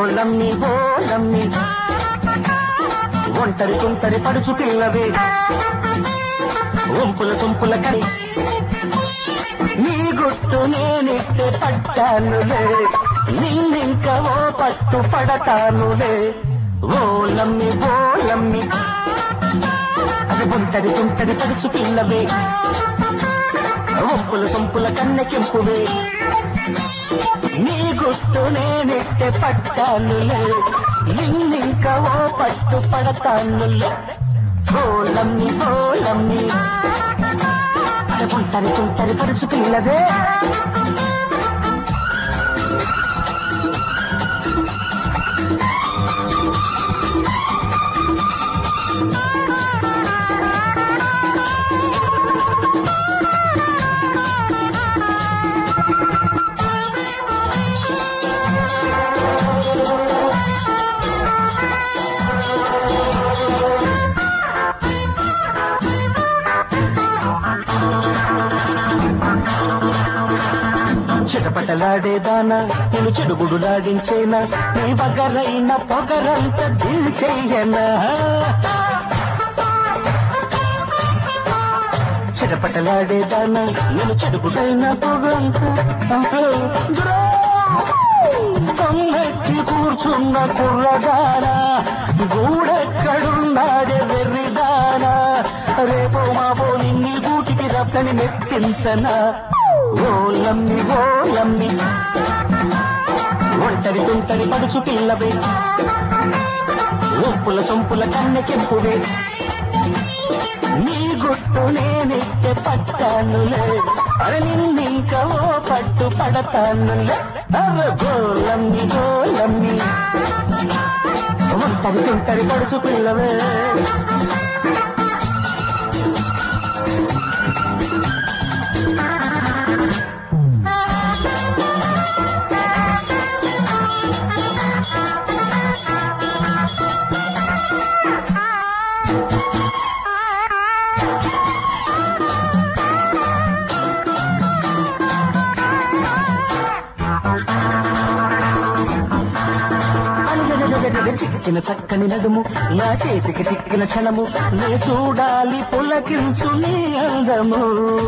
ఓలమ్మి ఓలమ్మి ఒంటరి తుంటరి పడుచు పిల్లవే ఒంపుల సొంపుల కని నీ గుట్టు నేనిస్తే పట్టానులే నిన్నింక ఓ పట్టు పడతానులే ఓలమ్మి ఓలమ్మి అది ఒంటరి తుంటరి పడుచు పిల్లవే ఒంపుల సొంపుల కన్నెకెంపువే నీ గుట్టు నేనిస్తే పట్టానులే నిన్నింక ఓ పట్టు పడతానులే ఓలమ్మి ఓలమ్మి అది ఒంటరి తుంటరి పడుచు పిల్లవే చిటపటలాడేదానా నేను చెడుగుడులాడించేనా నీ బగరైన పొగరంత దిల్చెయ్యనా చిటపటలాడేదానా నేను చెడుగుడైన పొగంత తమ్మెక్కి కూర్చున్న కుర్రదానా గూడెక్కడున్నాడే వెర్రిదానా రేపో మాపో నిన్ని గూటికి రప్పని మెప్పించనా ఓలమ్మి ఓలమ్మి ఒంటరి తుంటరి పడుచు పిల్లవే ఒప్పుల సొంపుల కన్నెకెంపువే నీ గుట్టు నేనిస్తే పట్టానులే అరే నిన్నింక ఓ పట్టు పడతానులే అరే గోలమ్మి గోలమ్మి ఒంటరి తుంటరి పడుచు పిల్లవే అలగలగలగల చిక్కిన చక్కని నడుము నా చేతికి చిక్కిన క్షణము నే చూడాలి పులకించు నీ అందము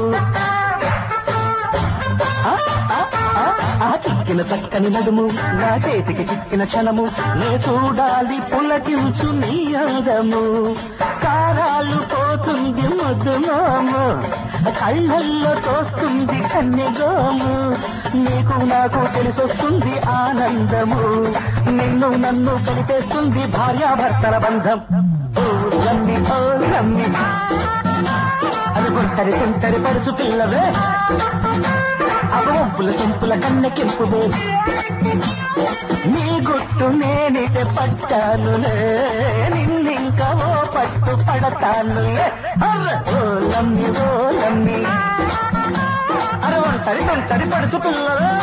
ఆ, ఆ, ఆ, ఆ చిక్కిన చక్కని నడుము నా చేతికి చిక్కిన క్షణము నే చూడాలి పులకించు నీ అందము కారాలు పోతుంది ముద్దు మాము కళ్ళల్లో తోస్తుంది కన్నెగోము నీకు నాకు తెలిసొస్తుంది ఆనందము నిన్ను నన్ను కలిపేస్తుంది భార్యాభర్తల బంధం ఓ లమ్మి ఓ లమ్మి అది గుంటరి తుంటరి పరుచు పిల్లవే అవి ఒంపుల సొంపుల కన్నెకెంపువే నీ గుట్టు నేనితే పట్టానులే నిన్నింక ఓ పట్టు పడతానులే అర్ర ఓ లమ్మి ఓ లమ్మి అరే ఒంటరి ఒంటరి పడుచు పిల్లవే